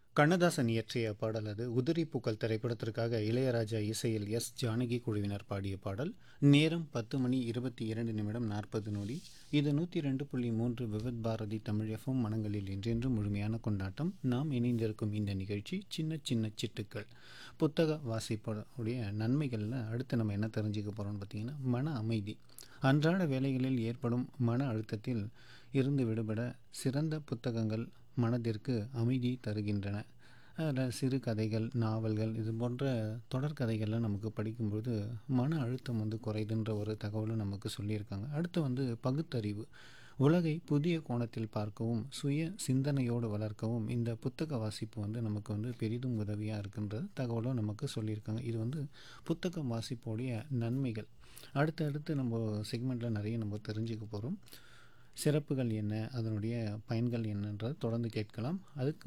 கண்ணதாசன் இயற்றிய பாடல் அது உதிரி பூக்கள் திரைப்படத்திற்காக இளையராஜா இசையில் எஸ் ஜானகி குழுவினர் பாடிய பாடல் நேரம் பத்து மணி இருபத்தி இரண்டு நிமிடம் நாற்பது நொடி இது நூற்றி ரெண்டு புள்ளி மூன்று விவித் பாரதி தமிழ் எஃப்எம் மனங்களில் என்றென்றும் முழுமையான கொண்டாட்டம் நாம் இணைந்திருக்கும் இந்த நிகழ்ச்சி சின்ன சின்ன சிட்டுக்கள் புத்தக வாசிப்போடைய நன்மைகளில் அடுத்து நம்ம என்ன தெரிஞ்சுக்க போகிறோம்னு பார்த்தீங்கன்னா மன அமைதி அன்றாட வேலைகளில் ஏற்படும் மன அழுத்தத்தில் இருந்து விடுபட சிறந்த புத்தகங்கள் மனதிற்கு அமைதி தருகின்றன அதில் சிறு கதைகள் நாவல்கள் இது போன்ற தொடர்கதைகள்லாம் நமக்கு படிக்கும்போது மன அழுத்தம் வந்து குறையுதுன்ற ஒரு தகவலும் நமக்கு சொல்லியிருக்காங்க அடுத்து வந்து பகுத்தறிவு உலகை புதிய கோணத்தில் பார்க்கவும் சுய சிந்தனையோடு வளர்க்கவும் இந்த புத்தக வாசிப்பு வந்து நமக்கு வந்து பெரிதும் உதவியாக இருக்குன்ற தகவலும் நமக்கு சொல்லியிருக்காங்க இது வந்து புத்தக வாசிப்போடைய நன்மைகள் அடுத்து அடுத்து நம்ம செக்மெண்ட்டில் நிறைய நம்ம தெரிஞ்சுக்க போகிறோம் சிறப்புகள் என்ன அதனுடைய பயன்கள் என்னன்றதை தொடர்ந்து கேட்கலாம் அதுக்கு